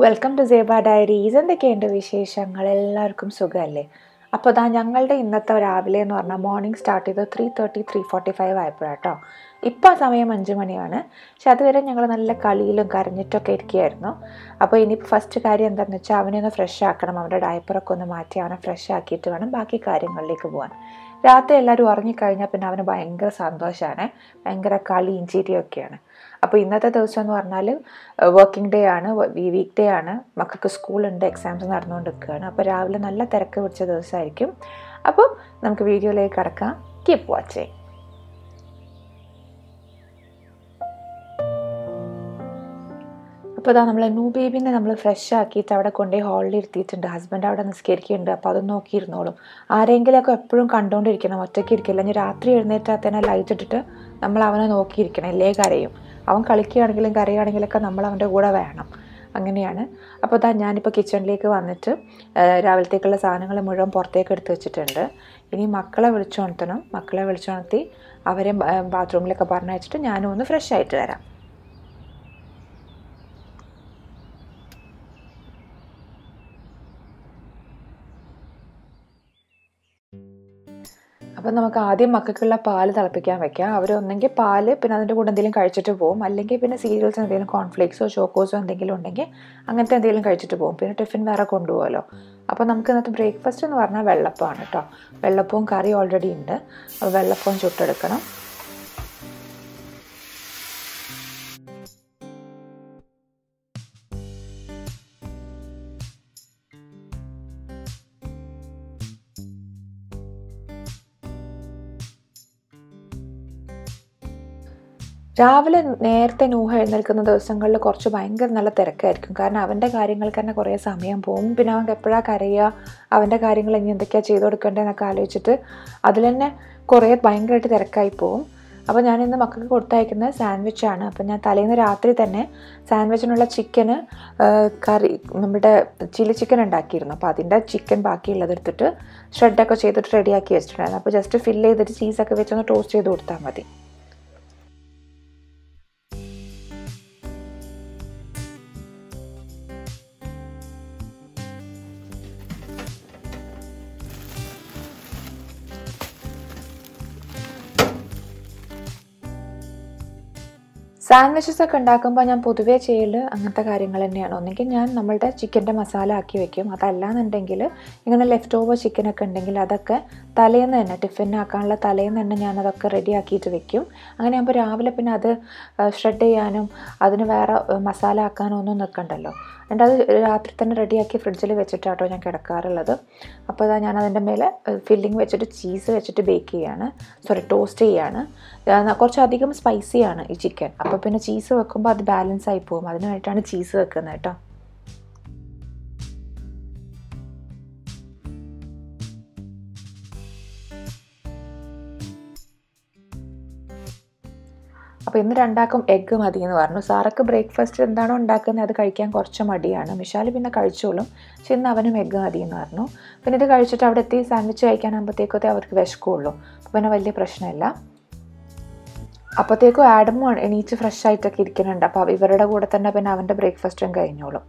Welcome to Seba diaries എന്തൊക്കെയുണ്ട് വിശേഷങ്ങൾ എല്ലാവർക്കും സുഖമല്ലേ അപ്പോൾ ഇതാ ഞങ്ങളുടെ ഇന്നത്തെ രാവിലെ എന്ന് പറഞ്ഞാൽ മോർണിംഗ് സ്റ്റാർട്ട് ചെയ്ത് three thirty three forty five ആയപ്പോഴാട്ടോ ഇപ്പോൾ സമയം അഞ്ച് മണിയാണ് പക്ഷെ അതുവരെ ഞങ്ങൾ നല്ല കളിയിലും കരഞ്ഞിട്ടൊക്കെ ഇരിക്കുകയായിരുന്നു അപ്പോൾ ഇനിയിപ്പോൾ ഫസ്റ്റ് കാര്യം എന്താണെന്ന് വെച്ചാൽ അവനെ ഒന്ന് ഫ്രഷ് ആക്കണം അവൻ്റെ ഡയപ്പറൊക്കെ ഒന്ന് മാറ്റി അവനെ ഫ്രഷ് ആക്കിയിട്ട് വേണം ബാക്കി കാര്യങ്ങളിലേക്ക് പോകാൻ രാത്രി എല്ലാവരും ഉറങ്ങിക്കഴിഞ്ഞാൽ പിന്നെ അവന് ഭയങ്കര സന്തോഷമാണ് ഭയങ്കര കളിയും ചിരിയൊക്കെയാണ് അപ്പോൾ ഇന്നത്തെ ദിവസം എന്ന് പറഞ്ഞാൽ വർക്കിംഗ് ഡേ ആണ് വീക്ക് ഡേ ആണ് മക്കൾക്ക് സ്കൂളുണ്ട് എക്സാംസ് നടന്നുകൊണ്ടിരിക്കുകയാണ് അപ്പോൾ രാവിലെ നല്ല തിരക്ക് പിടിച്ച ദിവസമായിരിക്കും അപ്പോൾ നമുക്ക് വീഡിയോയിലേക്ക് കിടക്കാം കീപ്പ് വാച്ചിങ് അപ്പോൾ ഇതാ നമ്മൾ ന്യൂ ബേബിനെ നമ്മൾ ഫ്രഷ് ആക്കിയിട്ട് അവിടെ കൊണ്ടുപോയി ഹാളിൽ ഇരുത്തിയിട്ടുണ്ട് ഹസ്ബൻഡ് അവിടെ നിസ്കരിക്കുന്നുണ്ട് അപ്പോൾ അത് നോക്കിയിരുന്നോളും ആരെങ്കിലുമൊക്കെ എപ്പോഴും കണ്ടുകൊണ്ടിരിക്കണം ഒറ്റയ്ക്ക് ഇരിക്കില്ല ഇനി രാത്രി എഴുന്നേറ്റാൽ തന്നെ ലൈറ്റ് ഇട്ടിട്ട് നമ്മൾ അവനെ നോക്കിയിരിക്കണം ഇല്ലേ കരയും അവൻ കളിക്കുകയാണെങ്കിലും കരയുകയാണെങ്കിലൊക്കെ നമ്മൾ അവൻ്റെ കൂടെ വേണം അങ്ങനെയാണ് അപ്പോൾ ഇതാ ഞാനിപ്പോൾ കിച്ചണിലേക്ക് വന്നിട്ട് രാവിലത്തേക്കുള്ള സാധനങ്ങൾ മുഴുവൻ പുറത്തേക്ക് എടുത്ത് വെച്ചിട്ടുണ്ട് ഇനി മക്കളെ വിളിച്ചുണർത്തണം മക്കളെ വിളിച്ചുണർത്തി അവരെ ബാത്റൂമിലൊക്കെ പറഞ്ഞയച്ചിട്ട് ഞാനും ഒന്ന് ഫ്രഷ് ആയിട്ട് വരാം അപ്പം നമുക്ക് ആദ്യം മക്കൾക്കുള്ള പാല് തിളപ്പിക്കാൻ വെക്കാം അവർ ഒന്നെങ്കിൽ പാല് പിന്നെ അതിൻ്റെ കൂടെ എന്തെങ്കിലും കഴിച്ചിട്ട് പോകും അല്ലെങ്കിൽ പിന്നെ സീരിയൽസ് എന്തെങ്കിലും കോൺഫ്ലേക്സോ ചോക്കോസോ എന്തെങ്കിലും ഉണ്ടെങ്കിൽ അങ്ങനത്തെ എന്തെങ്കിലും കഴിച്ചിട്ട് പോകും പിന്നെ ടിഫിൻ വേറെ കൊണ്ടുപോകുമല്ലോ അപ്പോൾ നമുക്ക് ഇന്നത്തെ ബ്രേക്ക്ഫാസ്റ്റ് എന്ന് പറഞ്ഞാൽ വെള്ളപ്പമാണ് കേട്ടോ വെള്ളപ്പവും കറി ഓൾറെഡി ഉണ്ട് അപ്പോൾ വെള്ളപ്പവും ചുട്ടെടുക്കണം രാവിലെ നേരത്തെ നൂഹ എഴുന്നേൽക്കുന്ന ദിവസങ്ങളിൽ കുറച്ച് ഭയങ്കര നല്ല തിരക്കായിരിക്കും കാരണം അവൻ്റെ കാര്യങ്ങൾക്ക് തന്നെ കുറേ സമയം പോകും പിന്നെ അവൻ എപ്പോഴാണ് കരയുക അവൻ്റെ കാര്യങ്ങൾ ഇനി എന്തൊക്കെയാണ് ചെയ്തു കൊടുക്കേണ്ടതെന്നൊക്കെ ആലോചിച്ചിട്ട് അതിൽ തന്നെ കുറേ ഭയങ്കരമായിട്ട് തിരക്കായി പോകും അപ്പോൾ ഞാൻ ഇന്ന് മക്കൾക്ക് കൊടുത്തയക്കുന്നത് സാൻഡ്വിച്ചാണ് അപ്പോൾ ഞാൻ തലേന്ന് രാത്രി തന്നെ സാൻഡ്വിച്ചിനുള്ള ചിക്കന് കറി നമ്മുടെ ചില്ലി ചിക്കൻ ഉണ്ടാക്കിയിരുന്നു അപ്പോൾ അതിൻ്റെ ചിക്കൻ ബാക്കിയുള്ളത് എടുത്തിട്ട് ഷ്രെഡൊക്കെ ചെയ്തിട്ട് റെഡിയാക്കി വെച്ചിട്ടുണ്ടായിരുന്നു അപ്പോൾ ജസ്റ്റ് ഫില്ല് ചെയ്തിട്ട് ചീസൊക്കെ വെച്ചൊന്ന് ടോസ്റ്റ് ചെയ്ത് കൊടുത്താൽ മതി സാൻഡ്വിച്ചസ് ഒക്കെ ഉണ്ടാക്കുമ്പോൾ ഞാൻ പൊതുവേ ചെയ്യൽ അങ്ങനത്തെ കാര്യങ്ങൾ തന്നെയാണ് ഒന്നെങ്കിൽ ഞാൻ നമ്മളുടെ ചിക്കൻ്റെ മസാല ആക്കി വെക്കും അതല്ലാന്നുണ്ടെങ്കിൽ ഇങ്ങനെ ലെഫ്റ്റ് ഓവർ ചിക്കനൊക്കെ ഉണ്ടെങ്കിൽ അതൊക്കെ തലേന്ന് തന്നെ ടിഫിനാക്കാനുള്ള തലേന്ന് തന്നെ ഞാൻ അതൊക്കെ റെഡി ആക്കിയിട്ട് വെക്കും അങ്ങനെ ആകുമ്പോൾ രാവിലെ പിന്നെ അത് ഷ്രെഡ് ചെയ്യാനും അതിന് വേറെ മസാല ആക്കാനോ ഒന്നും നിൽക്കണ്ടല്ലോ എന്നിട്ട് അത് രാത്രി തന്നെ റെഡിയാക്കി ഫ്രിഡ്ജിൽ വെച്ചിട്ടാട്ടോ ഞാൻ കിടക്കാറുള്ളത് അപ്പോൾ അതാ ഞാൻ അതിൻ്റെ മേലെ ഫില്ലിങ് വെച്ചിട്ട് ചീസ് വെച്ചിട്ട് ബേക്ക് ചെയ്യാണ് സോറി ടോസ്റ്റ് ചെയ്യാണ് കുറച്ചധികം സ്പൈസിയാണ് ഈ ചിക്കൻ അപ്പോൾ പിന്നെ ചീസ് വെക്കുമ്പോൾ അത് ബാലൻസ് ആയി പോകും അതിനായിട്ടാണ് ചീസ് വെക്കുന്നത് കേട്ടോ അപ്പോൾ ഇന്ന് രണ്ടാക്കും എഗ്ഗ് മതി എന്ന് പറഞ്ഞു സാറൊക്കെ ബ്രേക്ക്ഫാസ്റ്റ് എന്താണോ ഉണ്ടാക്കുന്നത് അത് കഴിക്കാൻ കുറച്ച് മടിയാണ് മിഷാൽ പിന്നെ കഴിച്ചോളും പക്ഷെ ഇന്ന് അവനും എഗ്ഗ് മതി എന്ന് പറഞ്ഞു പിന്നെ ഇത് കഴിച്ചിട്ട് അവിടെ എത്തി സാൻഡ്വിച്ച് കഴിക്കാനാകുമ്പോഴത്തേക്കത്തെ അവർക്ക് വിശക്കുള്ളൂ അപ്പോൾ പിന്നെ വലിയ പ്രശ്നമില്ല അപ്പോഴത്തേക്കും ആഡമും എണീച്ച് ഫ്രഷ് ആയിട്ടൊക്കെ ഇരിക്കുന്നുണ്ട് അപ്പോൾ ഇവരുടെ കൂടെ തന്നെ പിന്നെ അവൻ്റെ ബ്രേക്ക്ഫാസ്റ്റും കഴിഞ്ഞോളും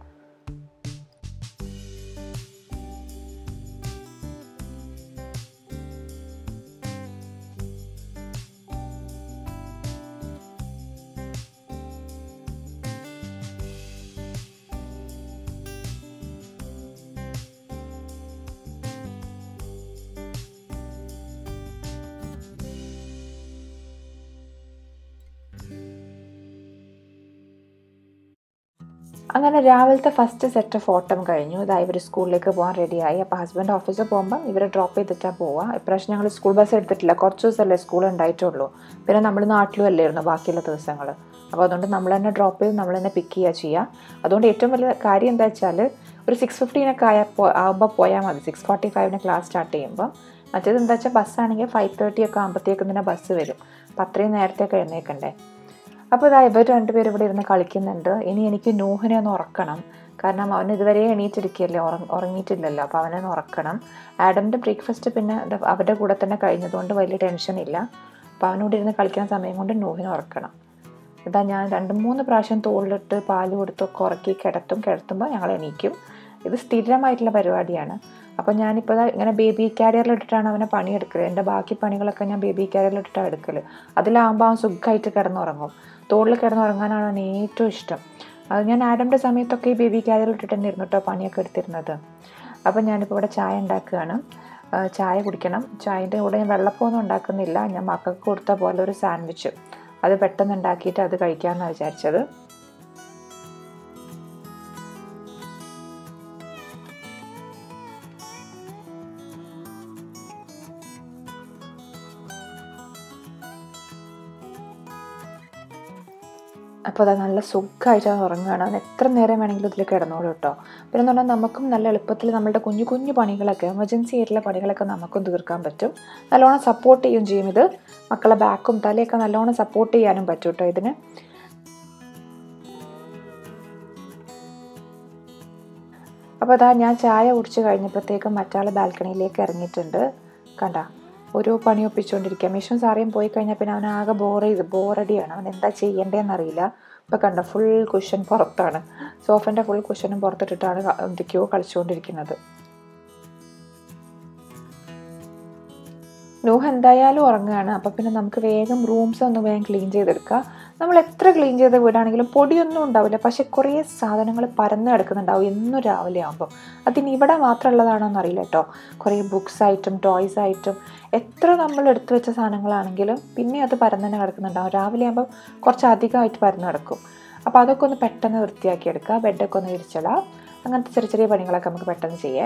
അങ്ങനെ രാവിലത്തെ ഫസ്റ്റ് സെറ്റ് ഓഫ് ഓട്ടം കഴിഞ്ഞു ഇതാ ഇവർ സ്കൂളിലേക്ക് പോകാൻ റെഡിയായി അപ്പോൾ ഹസ്ബൻഡ് ഓഫീസിൽ പോകുമ്പോൾ ഇവരെ ഡ്രോപ്പ് ചെയ്തിട്ടാണ് പോവുക ഇപ്രാവശ്യം ഞങ്ങൾ സ്കൂൾ ബസ് എടുത്തിട്ടില്ല കുറച്ച് ദിവസമല്ലേ സ്കൂൾ ഉണ്ടായിട്ടുള്ളൂ പിന്നെ നമ്മൾ നാട്ടിലും അല്ലായിരുന്നു ബാക്കിയുള്ള ദിവസങ്ങൾ അപ്പോൾ അതുകൊണ്ട് നമ്മൾ തന്നെ ഡ്രോപ്പ് ചെയ്ത് നമ്മൾ തന്നെ പിക്ക് ചെയ്യുക ചെയ്യുക അതുകൊണ്ട് ഏറ്റവും വലിയ കാര്യം എന്താ വെച്ചാൽ ഒരു സിക്സ് ഫിഫ്റ്റീനൊക്കെ ആയ ആകുമ്പോൾ പോയാൽ മതി സിക്സ് ഫോർട്ടി ഫൈവിന് ക്ലാസ് സ്റ്റാർട്ട് ചെയ്യുമ്പോൾ മറ്റേത് എന്താ വെച്ചാൽ ബസ്സാണെങ്കിൽ ഫൈവ് തേർട്ടി ഒക്കെ ആകുമ്പോഴത്തേക്കും തന്നെ ബസ് വരും അപ്പോൾ അത്രയും നേരത്തെയൊക്കെ എഴുന്നേക്കണ്ടേ അപ്പോൾ ഇതാ ഇവർ രണ്ടുപേരും ഇവിടെ ഇരുന്ന് കളിക്കുന്നുണ്ട് ഇനി എനിക്ക് നൂഹിനെ ഒന്ന് ഉറക്കണം കാരണം അവൻ ഇതുവരെ എണീറ്റിരിക്കുകയല്ലേ ഉറ ഉറങ്ങിയിട്ടില്ലല്ലോ അപ്പോൾ അവനെ ഒന്ന് ഉറക്കണം ആഡമിൻ്റെ ബ്രേക്ക്ഫാസ്റ്റ് പിന്നെ അവരുടെ കൂടെ തന്നെ കഴിഞ്ഞതുകൊണ്ട് വലിയ ടെൻഷൻ ഇല്ല അപ്പോൾ അവനോട് ഇരുന്ന് കളിക്കുന്ന സമയം കൊണ്ട് നൂഹിനെ ഉറക്കണം ഇതാ ഞാൻ രണ്ട് മൂന്ന് പ്രാവശ്യം തോളിലിട്ട് പാല് കൊടുത്തൊക്കെ ഉറക്കി കിടത്തും കിടത്തുമ്പോൾ ഞങ്ങൾ എണീക്കും ഇത് സ്ഥിരമായിട്ടുള്ള പരിപാടിയാണ് അപ്പോൾ ഞാനിപ്പോൾ ഇങ്ങനെ ബേബി ക്യാരിയറിലിട്ടിട്ടാണ് അവനെ പണിയെടുക്കൽ എൻ്റെ ബാക്കി പണികളൊക്കെ ഞാൻ ബേബി ക്യാരിയറിലിട്ടിട്ടാണ് എടുക്കൽ അതിലാകുമ്പോൾ അവൻ സുഖമായിട്ട് കിടന്നുറങ്ങും തോളിൽ കിടന്നുറങ്ങാനാണ് അവന് ഏറ്റവും ഇഷ്ടം അത് ഞാൻ ആഡമിൻ്റെ സമയത്തൊക്കെ ഈ ബേബി ക്യാരിയറിലിട്ടിട്ട് തന്നെ ഇരുന്നു കേട്ടോ പണിയൊക്കെ എടുത്തിരുന്നത് അപ്പോൾ ഞാനിപ്പോൾ ഇവിടെ ചായ ഉണ്ടാക്കുകയാണ് ചായ കുടിക്കണം ചായൻ്റെ കൂടെ ഞാൻ വെള്ളപ്പമൊന്നും ഉണ്ടാക്കുന്നില്ല ഞാൻ മക്കൾക്ക് കൊടുത്ത പോലെ ഒരു സാൻഡ്വിച്ച് അത് പെട്ടെന്ന് ഉണ്ടാക്കിയിട്ട് അത് കഴിക്കാമെന്നാണ് വിചാരിച്ചത് അപ്പോൾ അത് നല്ല സുഖമായിട്ട് അവൻ ഉറങ്ങുകയാണ് അവൻ എത്ര നേരം വേണമെങ്കിലും ഇതിൽ കിടന്നോളൂ കേട്ടോ പിന്നെ എന്ന് പറഞ്ഞാൽ നമുക്കും നല്ല എളുപ്പത്തിൽ നമ്മളുടെ കുഞ്ഞു കുഞ്ഞു പണികളൊക്കെ എമർജൻസി ആയിട്ടുള്ള പണികളൊക്കെ നമുക്കും തീർക്കാൻ പറ്റും നല്ലോണം സപ്പോർട്ട് ചെയ്യുകയും ചെയ്യും ഇത് മക്കളെ ബാക്കും തലയൊക്കെ നല്ലോണം സപ്പോർട്ട് ചെയ്യാനും പറ്റും കേട്ടോ ഇതിന് അപ്പോൾ അതാ ഞാൻ ചായ കുടിച്ച് കഴിഞ്ഞപ്പോഴത്തേക്കും മറ്റാൾ ബാൽക്കണിയിലേക്ക് ഇറങ്ങിയിട്ടുണ്ട് കണ്ട ഓരോ പണി ഒപ്പിച്ചുകൊണ്ടിരിക്കുക മിഷൻ സാറിയും പോയി കഴിഞ്ഞാൽ പിന്നെ അവൻ ആകെ ബോർ ചെയ്ത് ബോറടിയാണ് അവൻ എന്താ ചെയ്യേണ്ടതെന്ന് അറിയില്ല ഇപ്പോൾ കണ്ട ഫുൾ കുഷൻ പുറത്താണ് സോഫൻ്റെ ഫുൾ കുഷനും പുറത്തിട്ടിട്ടാണ് എന്തൊക്കെയോ കളിച്ചുകൊണ്ടിരിക്കുന്നത് നൂഹ് എന്തായാലും ഉറങ്ങുകയാണ് അപ്പോൾ പിന്നെ നമുക്ക് വേഗം റൂംസ് ഒന്ന് വേഗം ക്ലീൻ ചെയ്തെടുക്കുക നമ്മൾ എത്ര ക്ലീൻ ചെയ്ത വീടാണെങ്കിലും പൊടിയൊന്നും ഉണ്ടാവില്ല പക്ഷെ കുറേ സാധനങ്ങൾ പരന്ന് കിടക്കുന്നുണ്ടാവും എന്നും രാവിലെ ആകുമ്പോൾ അതിന് ഇവിടെ മാത്രമുള്ളതാണോ എന്നറിയില്ല കേട്ടോ കുറേ ബുക്സ് ആയിട്ടും ടോയ്സ് ആയിട്ടും എത്ര നമ്മൾ എടുത്തു വെച്ച സാധനങ്ങളാണെങ്കിലും പിന്നെ അത് പരന്ന് തന്നെ കിടക്കുന്നുണ്ടാവും രാവിലെ ആകുമ്പോൾ കുറച്ച് അധികമായിട്ട് പരന്ന് കിടക്കും അപ്പോൾ അതൊക്കെ ഒന്ന് പെട്ടെന്ന് വൃത്തിയാക്കി എടുക്കുക ബെഡൊക്കെ ഒന്ന് വിരിച്ചിടാം അങ്ങനത്തെ ചെറിയ ചെറിയ പണികളൊക്കെ നമുക്ക് പെട്ടെന്ന് ചെയ്യാം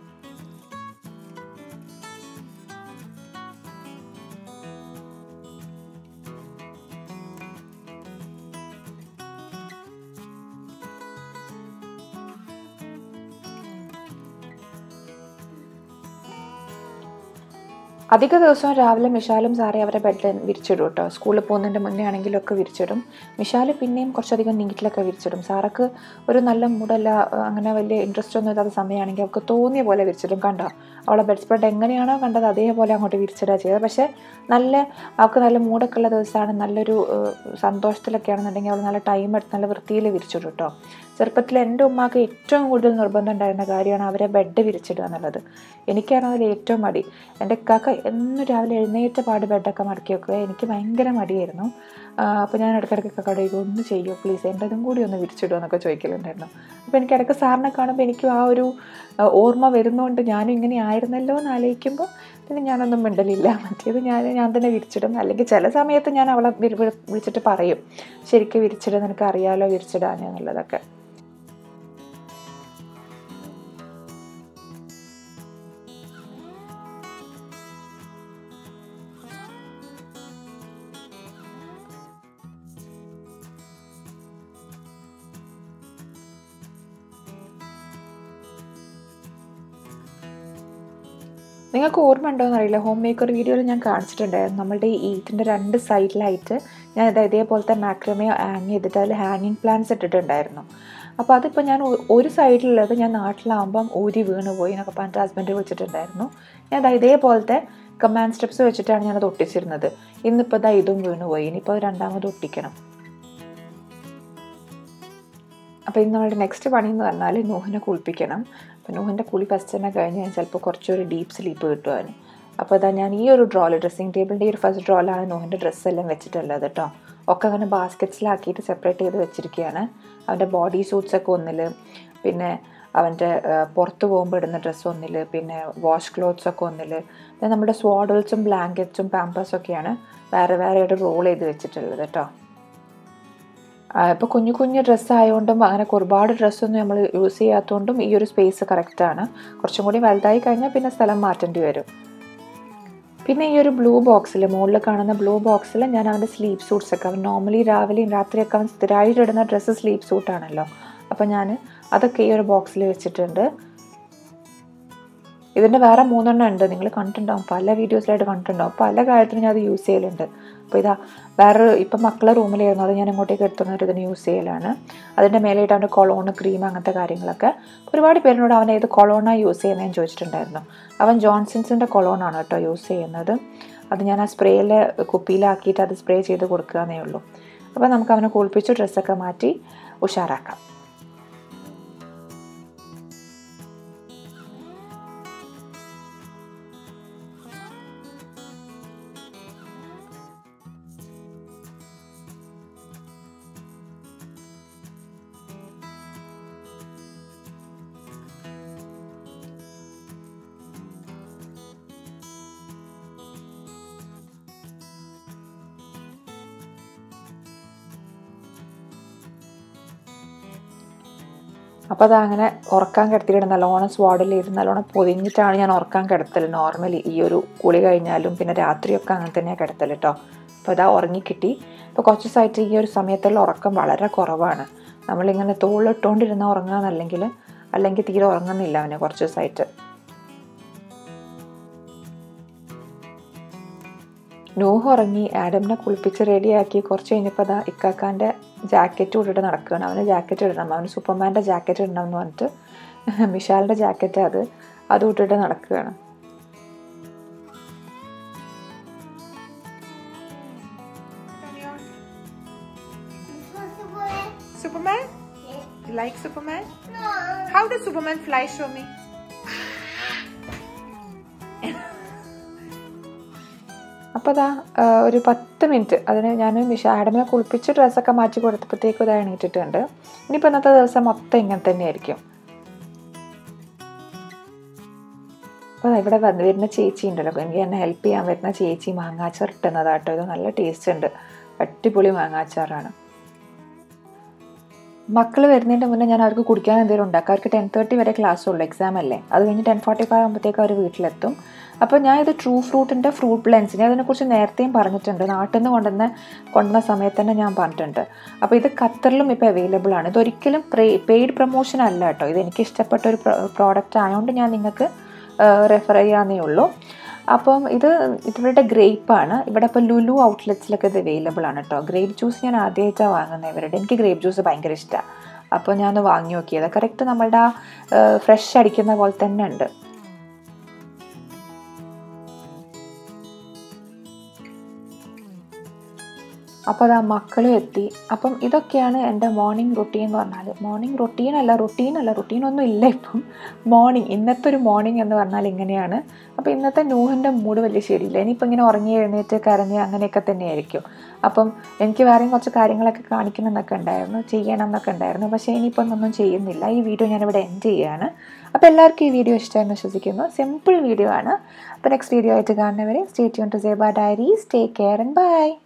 അധിക ദിവസവും രാവിലെ മിഷാലും സാറേ അവരെ ബെഡിൽ വിരിച്ചിടും കേട്ടോ സ്കൂളിൽ പോകുന്നതിൻ്റെ മുന്നേ ആണെങ്കിലും ഒക്കെ വിരിച്ചിടും മിഷാൽ പിന്നെയും കുറച്ചധികം നീറ്റിലൊക്കെ വിരിച്ചിടും സാറക്ക് ഒരു നല്ല മൂടല്ല അങ്ങനെ വലിയ ഇൻട്രസ്റ്റ് ഒന്നും ഇല്ലാത്ത സമയമാണെങ്കിൽ അവൾക്ക് തോന്നിയ പോലെ വിരിച്ചിടും കണ്ടോ അവളെ ബെഡ് സ്പ്രെഡ് എങ്ങനെയാണോ കണ്ടത് അതേപോലെ അങ്ങോട്ട് വിരിച്ചിടുക ചെയ്തത് പക്ഷേ നല്ല അവൾക്ക് നല്ല മൂടൊക്കെ ഉള്ള ദിവസമാണ് നല്ലൊരു സന്തോഷത്തിലൊക്കെ ആണെന്നുണ്ടെങ്കിൽ അവൾ നല്ല ടൈം എടുത്ത് നല്ല വൃത്തിയിൽ വിരിച്ചിടും കേട്ടോ ചെറുപ്പത്തിൽ എൻ്റെ ഉമ്മാക്ക് ഏറ്റവും കൂടുതൽ നിർബന്ധം ഉണ്ടായിരുന്ന കാര്യമാണ് അവരെ ബെഡ് വിരിച്ചിടുക എന്നുള്ളത് എനിക്കാണ് അതിൽ ഏറ്റവും മടി എൻ്റെ ഇക്കാക്ക എന്നും രാവിലെ എഴുന്നേറ്റ പാട് ബെഡൊക്കെ മടക്കി വെക്കുക എനിക്ക് ഭയങ്കര മടിയായിരുന്നു അപ്പോൾ ഞാൻ ഇടയ്ക്കിടയ്ക്കൊക്കെ കടയിൽ ഒന്ന് ചെയ്യുമോ പ്ലീസ് എൻ്റെ അതും കൂടി ഒന്ന് വിരിച്ചിടുമോ എന്നൊക്കെ ചോദിക്കലുണ്ടായിരുന്നു അപ്പോൾ എനിക്ക് ഇടയ്ക്ക് സാറിനെ കാണുമ്പോൾ എനിക്കും ആ ഒരു ഓർമ്മ വരുന്നതുകൊണ്ട് ഞാനും ഇങ്ങനെ ആയിരുന്നല്ലോ എന്ന് ആലോചിക്കുമ്പോൾ പിന്നെ ഞാനൊന്നും മിണ്ടലില്ല മറ്റേത് ഞാൻ ഞാൻ തന്നെ വിരിച്ചിടും അല്ലെങ്കിൽ ചില സമയത്ത് ഞാൻ അവളെ വിളിച്ചിട്ട് പറയും ശരിക്കും വിരിച്ചിടും നിനക്ക് അറിയാലോ വിരിച്ചിടാനെന്നുള്ളതൊക്കെ നിങ്ങൾക്ക് ഓർമ്മ ഉണ്ടോ എന്നറിയില്ല ഹോം മേക്കർ വീഡിയോയിൽ ഞാൻ കാണിച്ചിട്ടുണ്ടായിരുന്നു നമ്മളുടെ ഈ ഈറ്റിൻ്റെ രണ്ട് സൈഡിലായിട്ട് ഞാൻ ഇത് ഇതേപോലത്തെ മാക്രമേ ഹാങ് ചെയ്തിട്ട് അതിൽ ഹാങ്ങിങ് പ്ലാന്റ്സ് ഇട്ടിട്ടുണ്ടായിരുന്നു അപ്പോൾ അതിപ്പോൾ ഞാൻ ഒരു സൈഡിലുള്ളത് ഞാൻ നാട്ടിലാകുമ്പം ഊരി വീണ് പോയി എന്നൊക്കെ പറഞ്ഞിട്ട് ഹസ്ബൻഡ് വിളിച്ചിട്ടുണ്ടായിരുന്നു ഞാൻ അത് ഇതേപോലത്തെ കമാൻഡ് സ്റ്റെപ്സ് വെച്ചിട്ടാണ് ഞാനത് ഒട്ടിച്ചിരുന്നത് ഇന്നിപ്പോൾ ഇതാ ഇതും വീണ് പോയി ഇനിയിപ്പോൾ രണ്ടാമത് ഒട്ടിക്കണം അപ്പോൾ ഇന്ന് നമ്മളുടെ നെക്സ്റ്റ് പണി എന്ന് പറഞ്ഞാൽ നൂഹിനെ കുളിപ്പിക്കണം അപ്പോൾ നൂഹിൻ്റെ കുളി ഫസ്റ്റ് തന്നെ കഴിഞ്ഞ് ഞാൻ ചിലപ്പോൾ കുറച്ചൊരു ഡീപ്പ് സ്ലീപ്പ് കിട്ടുവാൻ അപ്പോൾ അതാ ഞാൻ ഈ ഒരു ഡ്രോയിൽ ഡ്രസ്സിങ് ടേബിളിൻ്റെ ഈ ഒരു ഫസ്റ്റ് ഡ്രോയിലാണ് നൂഹിൻ്റെ ഡ്രസ്സെല്ലാം വെച്ചിട്ടുള്ളത് കേട്ടോ ഒക്കെ അങ്ങനെ ബാസ്ക്കറ്റ്സിലാക്കിയിട്ട് സെപ്പറേറ്റ് ചെയ്ത് വെച്ചിരിക്കുകയാണ് അവൻ്റെ ബോഡി സൂട്ട്സൊക്കെ ഒന്നിൽ പിന്നെ അവൻ്റെ പുറത്ത് പോകുമ്പോൾ ഇടുന്ന ഡ്രസ്സ് ഒന്നിൽ പിന്നെ വാഷ് ക്ലോത്ത്സ് ഒക്കെ ഒന്നിൽ പിന്നെ നമ്മുടെ സ്വാഡൽസും ബ്ലാങ്കറ്റ്സും പാമ്പേഴ്സൊക്കെയാണ് വേറെ വേറെ ആയിട്ട് റോൾ ചെയ്ത് വെച്ചിട്ടുള്ളത് കേട്ടോ ഇപ്പോൾ കുഞ്ഞു കുഞ്ഞു ഡ്രസ്സ് ആയതുകൊണ്ടും അങ്ങനെ ഒരുപാട് ഡ്രസ്സൊന്നും നമ്മൾ യൂസ് ചെയ്യാത്തതുകൊണ്ടും ഈ ഒരു സ്പേസ് കറക്റ്റാണ് കുറച്ചും കൂടി വലുതായി കഴിഞ്ഞാൽ പിന്നെ സ്ഥലം മാറ്റേണ്ടി വരും പിന്നെ ഈ ഒരു ബ്ലൂ ബോക്സിൽ മുകളിൽ കാണുന്ന ബ്ലൂ ബോക്സിൽ ഞാൻ അവൻ്റെ സ്ലീപ്പ് സൂട്ട്സ് ഒക്കെ അവൻ നോർമലി രാവിലെയും രാത്രിയൊക്കെ അവൻ സ്ഥിരമായിട്ട് ഇടുന്ന ഡ്രസ്സ് സ്ലീപ്പ് സൂട്ടാണല്ലോ അപ്പോൾ ഞാൻ അതൊക്കെ ഈ ഒരു ബോക്സിൽ വെച്ചിട്ടുണ്ട് ഇതിൻ്റെ വേറെ മൂന്നെണ്ണം ഉണ്ട് നിങ്ങൾ കണ്ടിട്ടുണ്ടാവും പല വീഡിയോസിലായിട്ട് കണ്ടിട്ടുണ്ടാവും പല കാര്യത്തിനും ഞാൻ അത് യൂസ് ചെയ്യലുണ്ട് അപ്പോൾ ഇതാ വേറെ ഇപ്പം മക്കളെ റൂമിലായിരുന്നു അത് ഞാൻ ഇങ്ങോട്ടേക്ക് എടുത്തുന്നൊരു ഇതിന് യൂസ് ചെയ്യലാണ് അതിൻ്റെ മേലായിട്ട് അവൻ്റെ കൊളോണ് ക്രീം അങ്ങനത്തെ കാര്യങ്ങളൊക്കെ ഒരുപാട് പേരിനോട് അവൻ ഏത് കൊളോണാണ് യൂസ് ചെയ്യുന്നതെന്ന് ചോദിച്ചിട്ടുണ്ടായിരുന്നു അവൻ ജോൺസൺസിൻ്റെ കൊളോണാണ് കേട്ടോ യൂസ് ചെയ്യുന്നത് അത് ഞാൻ ആ സ്പ്രേയിൽ കുപ്പിയിലാക്കിയിട്ട് അത് സ്പ്രേ ചെയ്ത് കൊടുക്കുകയെന്നേ ഉള്ളൂ അപ്പോൾ നമുക്ക് അവനെ കുളിപ്പിച്ച് ഡ്രസ്സൊക്കെ മാറ്റി ഉഷാറാക്കാം അപ്പോൾ അത് അങ്ങനെ ഉറക്കാൻ കിടത്തിയിട്ട് നല്ലോണം സ്വാഡിലിരുന്ന് നല്ലോണം പൊതിഞ്ഞിട്ടാണ് ഞാൻ ഉറക്കാൻ കിടത്തൽ നോർമലി ഈ ഒരു കുളി കഴിഞ്ഞാലും പിന്നെ രാത്രിയൊക്കെ അങ്ങനെ തന്നെയാണ് കിടത്തൽ കേട്ടോ അപ്പോൾ ഇതാ ഉറങ്ങിക്കിട്ടി ഇപ്പോൾ കുറച്ച് ദിവസമായിട്ട് ഈ ഒരു സമയത്തുള്ള ഉറക്കം വളരെ കുറവാണ് നമ്മളിങ്ങനെ തോളിലിട്ടുകൊണ്ടിരുന്ന ഉറങ്ങാന്നല്ലെങ്കിൽ അല്ലെങ്കിൽ തീരെ ഉറങ്ങുന്നില്ല അവന് കുറച്ച് ദിവസമായിട്ട് നൂഹ് ഉറങ്ങി ആഡമിനെ കുളിപ്പിച്ച് റെഡിയാക്കി കുറച്ച് കഴിഞ്ഞപ്പോൾ അതാ ഇക്കാക്കാൻ്റെ ജാക്കറ്റ് ഇട്ടിട്ട് നടക്കുകയാണ് അവന് ജാക്കറ്റ് ഇടണം അവന് സൂപ്പർമാൻ്റെ ജാക്കറ്റ് ഇടണം എന്ന് പറഞ്ഞിട്ട് മിഷാലിൻ്റെ ജാക്കറ്റ് അത് അത് ഇട്ടിട്ട് നടക്കുകയാണ് Superman? You like Superman? How does Superman fly? Show me. അപ്പോൾ അതാ ഒരു പത്ത് മിനിറ്റ് അതിന് ഞാൻ മിഷ ആഡമിനെ കുളിപ്പിച്ച് ഡ്രസ്സൊക്കെ മാറ്റി കൊടുത്തപ്പോഴത്തേക്കും ഇതാ എണീറ്റിട്ടുണ്ട് ഇനിയിപ്പോൾ ഇന്നത്തെ ദിവസം മൊത്തം ഇങ്ങനെ തന്നെയായിരിക്കും അപ്പോൾ ഇവിടെ വന്ന് വരുന്ന ചേച്ചി ഉണ്ടല്ലോ എനിക്ക് എന്നെ ഹെൽപ്പ് ചെയ്യാൻ വരുന്ന ചേച്ചി മാങ്ങാച്ചാർ ഇട്ടുന്നതാട്ടോ ഇത് നല്ല ടേസ്റ്റ് ഉണ്ട് അടിപൊളി മാങ്ങാച്ചാറാണ് മക്കൾ വരുന്നതിൻ്റെ മുന്നേ ഞാൻ അവർക്ക് കുടിക്കാൻ എന്തെങ്കിലും ഉണ്ടാക്കാം അവർക്ക് ടെൻ തേർട്ടി വരെ ക്ലാസ് ഉള്ളൂ എക്സാം അല്ലേ അത് കഴിഞ്ഞ് ടെൻ ഫോർട്ടി ഫൈവ് ആകുമ്പോഴത്തേക്ക് അവർ വീട്ടിലെത്തും അപ്പോൾ ഞാൻ ഇത് ട്രൂ ഫ്രൂട്ടിൻ്റെ ഫ്രൂട്ട് ബ്ലെൻസ് ഞാൻ അതിനെക്കുറിച്ച് നേരത്തെയും പറഞ്ഞിട്ടുണ്ട് നാട്ടിൽ നിന്ന് കൊണ്ടുവന്ന കൊണ്ടുവന്ന സമയത്ത് തന്നെ ഞാൻ പറഞ്ഞിട്ടുണ്ട് അപ്പോൾ ഇത് ഖത്തറിലും ഇപ്പോൾ അവൈലബിൾ ആണ് ഇതൊരിക്കലും പെയ്ഡ് പ്രൊമോഷൻ അല്ല കേട്ടോ ഇത് എനിക്ക് ഇഷ്ടപ്പെട്ട ഒരു പ്രോഡക്റ്റ് ആയതുകൊണ്ട് ഞാൻ നിങ്ങൾക്ക് റെഫർ ചെയ്യാന്നേ ഉള്ളൂ അപ്പം ഇത് ഇവരുടെ ഗ്രേപ്പാണ് ഇവിടെ ഇപ്പോൾ ലുലു ഔട്ട്ലെറ്റ്സിലൊക്കെ ഇത് അവൈലബിൾ ആണ് കേട്ടോ ഗ്രേപ്പ് ജ്യൂസ് ഞാൻ ആദ്യമായിട്ടാണ് വാങ്ങുന്നത് ഇവരുടെ എനിക്ക് ഗ്രേപ്പ് ജ്യൂസ് ഭയങ്കര ഇഷ്ടമാണ് അപ്പോൾ ഞാൻ വാങ്ങി നോക്കിയത് കറക്റ്റ് നമ്മളുടെ ആ ഫ്രഷ് അടിക്കുന്ന പോലെ തന്നെ ഉണ്ട് അപ്പോൾ അത് ആ മക്കളും എത്തി അപ്പം ഇതൊക്കെയാണ് എൻ്റെ മോർണിംഗ് റുട്ടീൻ എന്ന് പറഞ്ഞാൽ മോർണിംഗ് റുട്ടീൻ അല്ല റുട്ടീൻ അല്ല റുട്ടീൻ ഒന്നും ഇല്ല ഇപ്പം മോർണിംഗ് ഇന്നത്തെ ഒരു മോർണിംഗ് എന്ന് പറഞ്ഞാൽ ഇങ്ങനെയാണ് അപ്പോൾ ഇന്നത്തെ നൂഹിൻ്റെ മൂഡ് വലിയ ശരിയില്ല ഇനിയിപ്പോൾ ഇങ്ങനെ ഉറങ്ങി എഴുന്നേറ്റ് കരഞ്ഞ് അങ്ങനെയൊക്കെ തന്നെയായിരിക്കും അപ്പം എനിക്ക് വേറെയും കുറച്ച് കാര്യങ്ങളൊക്കെ കാണിക്കണം എന്നൊക്കെ ഉണ്ടായിരുന്നു ചെയ്യണം എന്നൊക്കെ ഉണ്ടായിരുന്നു പക്ഷേ ഇനിയിപ്പോൾ ഒന്നും ചെയ്യുന്നില്ല ഈ വീഡിയോ ഞാനിവിടെ എൻഡ് ചെയ്യുകയാണ് അപ്പോൾ എല്ലാവർക്കും ഈ വീഡിയോ ഇഷ്ടമായെന്ന് വിശ്വസിക്കുന്നു സിമ്പിൾ വീഡിയോ ആണ് അപ്പോൾ നെക്സ്റ്റ് വീഡിയോ ആയിട്ട് കാണുന്നവരെ stay tune to Seba Diaries take care and by